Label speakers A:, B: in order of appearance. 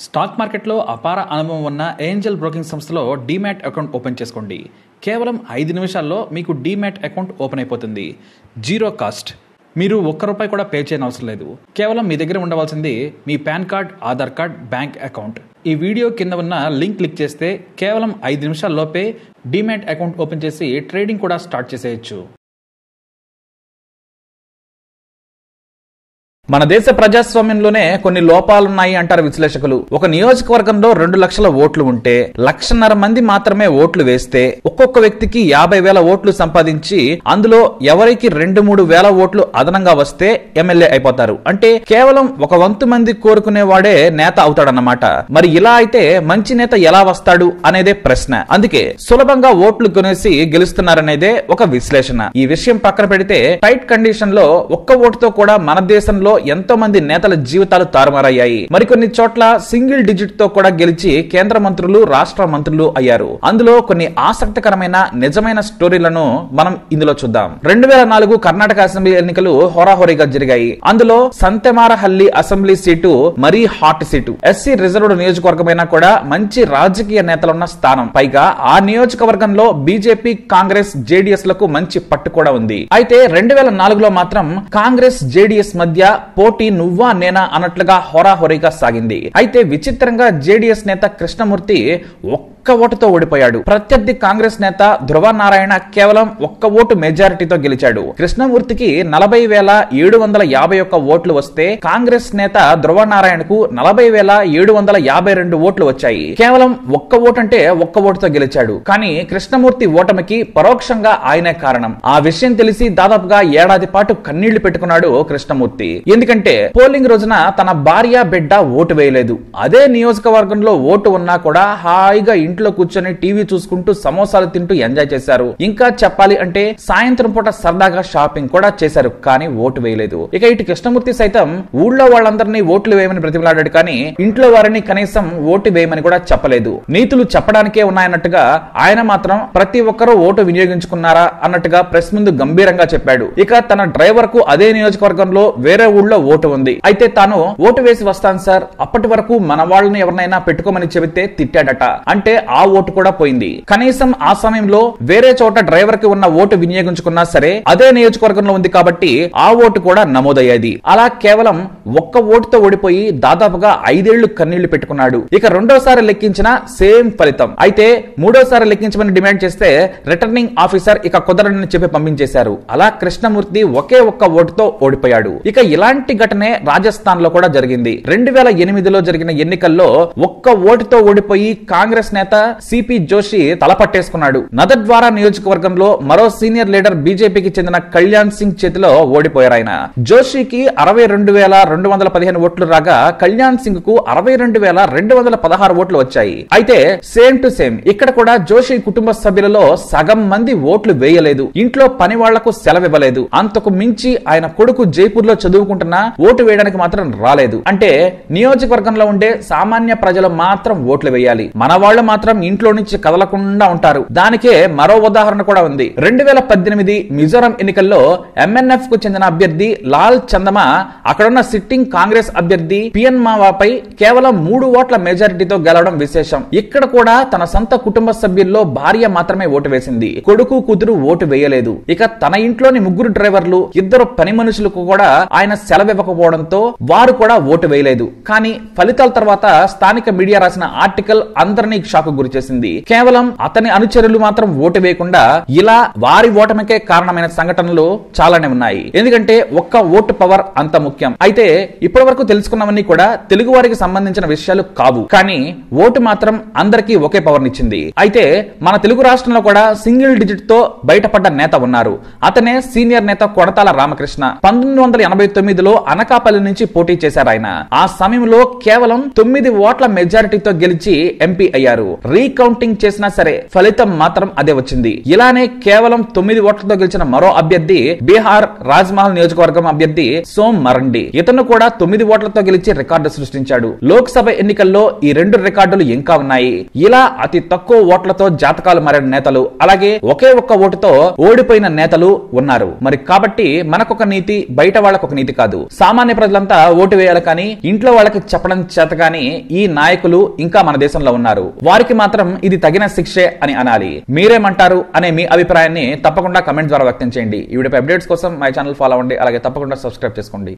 A: stock మార్కెట్లో అపార అనుభవం ఉన్న ఏంజల్ బ్రోకింగ్ సంస్థలో డీమ్యాట్ అకౌంట్ ఓపెన్ చేసుకోండి కేవలం ఐదు నిమిషాల్లో మీకు డీమ్యాట్ అకౌంట్ ఓపెన్ అయిపోతుంది జీరో కాస్ట్ మీరు ఒక్క రూపాయి కూడా పే చేయని అవసరం లేదు కేవలం మీ దగ్గర ఉండవలసింది మీ PAN card Aadhaar card bank account ఈ వీడియో కింద ఉన్న లింక్ క్లిక్ చేస్తే కేవలం ఐదు నిమిషాల్లోపే డీమ్యాట్ అకౌంట్ ఓపెన్ చేసి ట్రేడింగ్ కూడా స్టార్ట్ చేసేయచ్చు మన దేశ ప్రజాస్వామ్యంలోనే కొన్ని లోపాలున్నాయి అంటారు విశ్లేషకులు ఒక నియోజకవర్గంలో రెండు లక్షల ఓట్లు ఉంటే లక్షన్నర మంది మాత్రమే ఓట్లు వేస్తే ఒక్కొక్క వ్యక్తికి యాభై వేల ఓట్లు సంపాదించి అందులో ఎవరికి రెండు మూడు వేల ఓట్లు అదనంగా వస్తే ఎమ్మెల్యే అయిపోతారు అంటే కేవలం ఒక వంతు మంది కోరుకునే వాడే నేత అవుతాడన్నమాట మరి ఇలా అయితే మంచి నేత ఎలా వస్తాడు అనేదే ప్రశ్న అందుకే సులభంగా ఓట్లు కొనేసి గెలుస్తున్నారనేదే ఒక విశ్లేషణ ఈ విషయం పక్కన పెడితే టైట్ కండిషన్ లో ఒక్క ఓటుతో కూడా మన దేశంలో ఎంతో మంది నేతల జీవితాలు తారుమారయ్యాయి మరికొన్ని చోట్ల సింగిల్ డిజిట్ తో కూడా గెలిచి కేంద్ర మంత్రులు రాష్ట్ర మంత్రులు అయ్యారు అందులో కొన్ని ఆసక్తికరమైన నిజమైన స్టోరీలను మనం ఇందులో చూద్దాం రెండు వేల నాలుగు కర్ణాటక అసెంబ్లీ ఎన్నికలు హోరాహోరీగా జరిగాయి అందులో సంతెమారహల్లి అసెంబ్లీ సీటు మరీ హాట్ సీటు ఎస్సీ రిజర్వ్డ్ నియోజకవర్గమైనా కూడా మంచి రాజకీయ నేతలున్న స్థానం పైగా ఆ నియోజకవర్గంలో బీజేపీ కాంగ్రెస్ జేడీఎస్ లకు మంచి పట్టు కూడా ఉంది అయితే రెండు వేల నాలుగులో మాత్రం కాంగ్రెస్ జేడీఎస్ మధ్య పోటీ నువ్వా నేనా అన్నట్లుగా హోరాహోరీగా సాగింది అయితే విచిత్రంగా జేడీఎస్ నేత కృష్ణమూర్తి ఒక్క ఓటుతో ఓడిపోయాడు ప్రత్యర్థి కాంగ్రెస్ నేత ధ్రువ నారాయణ కేవలం ఒక్క ఓటు మెజారిటీతో గెలిచాడు కృష్ణమూర్తికి నలభై వేల ఏడు వందల యాభై ఒక్క ఓట్లు వస్తే కాంగ్రెస్ నేత ధ్రువ నారాయణకు నలభై వేల ఏడు వందల యాభై రెండు ఓట్లు వచ్చాయి కేవలం ఒక్క ఓటు అంటే ఒక్క ఓటుతో గెలిచాడు కానీ కృష్ణమూర్తి ఓటమికి పరోక్షంగా ఆయనే కారణం ఆ విషయం తెలిసి దాదాపుగా ఏడాది పాటు కన్నీళ్లు పెట్టుకున్నాడు కృష్ణమూర్తి ఎందుకంటే పోలింగ్ రోజున తన భార్య బిడ్డ ఓటు వేయలేదు అదే నియోజకవర్గంలో ఓటు ఉన్నా కూడా హాయిగా ఇంట్లో కూర్చొని టీవీ చూసుకుంటూ సమోసాలు తింటూ ఎంజాయ్ చేశారు ఇంకా చెప్పాలి అంటే సాయంత్రం పూట సరదాగా షాపింగ్ కూడా చేశారు కానీ ఓటు వేయలేదు ఇక ఇటు కృష్ణమూర్తి సైతం ఊళ్ళో వాళ్ళందరినీ ఓట్లు వేయమని బ్రతిమలాడాడు కానీ ఇంట్లో వారిని కనీసం ఓటు వేయమని కూడా చెప్పలేదు నీతులు చెప్పడానికే ఉన్నాయన్నట్టుగా ఆయన మాత్రం ప్రతి ఒక్కరూ ఓటు వినియోగించుకున్నారా అన్నట్టుగా ప్రెస్ ముందు గంభీరంగా చెప్పాడు ఇక తన డ్రైవర్ కు అదే నియోజకవర్గంలో వేరే ఊళ్ళో ఓటు ఉంది అయితే తాను ఓటు వేసి వస్తాను సార్ అప్పటి వరకు మన వాళ్ళని ఎవరినైనా పెట్టుకోమని చెబితే తిట్టాడట అంటే ఆ ఓటు కూడా పోయింది కనీసం ఆ సమయంలో వేరే చోట డ్రైవర్ కి ఉన్న ఓటు వినియోగించుకున్నా సరే అదే నియోజకవర్గంలో ఉంది కాబట్టి ఆ ఓటు కూడా నమోదయ్యేది అలా కేవలం ఒక్క ఓటుతో ఓడిపోయి దాదాపుగా ఐదేళ్లు కన్నీళ్లు పెట్టుకున్నాడు ఇక రెండోసారి లెక్కించిన సేమ్ ఫలితం అయితే మూడోసారి లెక్కించమని డిమాండ్ చేస్తే రిటర్నింగ్ ఆఫీసర్ ఇక కుదరని చెప్పి పంపించేశారు అలా కృష్ణమూర్తి ఒకే ఒక్క ఓటుతో ఓడిపోయాడు ఇక ఇలాంటి ఘటనే రాజస్థాన్ లో కూడా జరిగింది రెండు వేల ఎనిమిదిలో జరిగిన ఎన్నికల్లో ఒక్క ఓటుతో ఓడిపోయి కాంగ్రెస్ నేత సిపి జోషి తలపట్టేసుకున్నాడు నదద్వారా నియోజకవర్గంలో మరో సీనియర్ లీడర్ బీజేపీకి చెందిన కళ్యాణ్ సింగ్ చేతిలో ఓడిపోయారు ఆయన జోషికి అరవై రెండు వేల రెండు వందల పదిహేను ఓట్లు రాగా కళ్యాణ్ సింగ్ కు అరవై రెండు వేల రెండు వందల పదహారు ఓట్లు వచ్చాయి అయితే సేమ్ టు సేమ్ ఇక్కడ కూడా జోషి కుటుంబ సభ్యులలో సగం మంది ఓట్లు వేయలేదు ఇంట్లో పని వాళ్లకు సెలవివ్వలేదు అంతకు మించి ఆయన కొడుకు జైపూర్ లో చదువుకుంటున్నా ఓటు వేయడానికి మాత్రం రాలేదు అంటే నియోజకవర్గంలో ఉండే సామాన్య ప్రజలు మాత్రం ఓట్లు వేయాలి మన వాళ్ళు మాత్రం ఇంట్లో నుంచి కదలకుండా ఉంటారు దానికే మరో ఉదాహరణ కూడా ఉంది రెండు వేల పద్దెనిమిది మిజోరం ఎన్నికల్లో ఎంఎన్ఎఫ్ కు చెందిన అభ్యర్థి లాల్ చందమా అక్కడున్న సిట్టింగ్ కాంగ్రెస్ అభ్యర్థి పిఎన్ మావాపై కేవలం మూడు ఓట్ల మెజారిటీతో గెలవడం విశేషం ఇక్కడ కూడా తన సొంత కుటుంబ సభ్యుల్లో భార్య మాత్రమే ఓటు వేసింది కొడుకు కూతురు ఓటు వేయలేదు ఇక తన ఇంట్లోని ముగ్గురు డ్రైవర్లు ఇద్దరు పని మనుషులకు కూడా ఆయన సెలవివ్వకపోవడంతో వారు కూడా ఓటు వేయలేదు కానీ ఫలితాల తర్వాత స్థానిక మీడియా రాసిన ఆర్టికల్ అందరినీ షాక్ గురిచేసింది కేవలం అతని అనుచరులు మాత్రం ఓటు వేయకుండా ఇలా వారి ఓటమికే కారణమైన సంఘటనలు చాలానే ఉన్నాయి ఎందుకంటే ఒక్క ఓటు పవర్ అంత ముఖ్యం అయితే ఇప్పటి వరకు తెలుసుకున్నవన్నీ కూడా తెలుగు వారికి సంబంధించిన విషయాలు కావు కానీ ఓటు మాత్రం అందరికీ ఒకే పవర్ నిచ్చింది అయితే మన తెలుగు రాష్ట్రంలో కూడా సింగిల్ డిజిట్ తో బయటపడ్డ నేత ఉన్నారు అతనే సీనియర్ నేత కొడతాల రామకృష్ణ పంతొమ్మిది వందల ఎనభై తొమ్మిదిలో అనకాపల్లి నుంచి పోటీ చేశారు ఆయన ఆ సమయంలో కేవలం తొమ్మిది ఓట్ల మెజారిటీతో గెలిచి ఎంపీ అయ్యారు రీకౌంటింగ్ చేసినా సరే ఫలితం మాత్రం అదే వచ్చింది ఇలానే కేవలం తొమ్మిది ఓట్లతో గెలిచిన మరో అభ్యర్థి బీహార్ రాజ్మహల్ నియోజకవర్గం అభ్యర్థి సోమ్ మరండి ఇతను కూడా తొమ్మిది ఓట్లతో గెలిచి రికార్డు సృష్టించాడు లోక్సభ ఎన్నికల్లో ఈ రెండు రికార్డులు ఇంకా ఉన్నాయి ఇలా అతి తక్కువ ఓట్లతో జాతకాలు మారిన నేతలు అలాగే ఒకే ఒక్క ఓటుతో ఓడిపోయిన నేతలు ఉన్నారు మరి కాబట్టి మనకొక నీతి బయట వాళ్ళకొక నీతి కాదు సామాన్య ప్రజలంతా ఓటు వేయాలి కానీ ఇంట్లో వాళ్ళకి చెప్పడం చేత కానీ ఈ నాయకులు ఇంకా మన దేశంలో ఉన్నారు వారికి మాత్రం ఇది తగిన శిక్షే అని అనాలి మీరేమంటారు అనే మీ అభిప్రాయాన్ని తప్పకుండా కమెంట్ ద్వారా వ్యక్తం చేయండి ఈ వీడియో అప్డేట్స్ కోసం మై ఛానల్ ఫాలో అవ్వండి అలాగే తప్పకుండా సబ్స్క్రైబ్ చేసుకోండి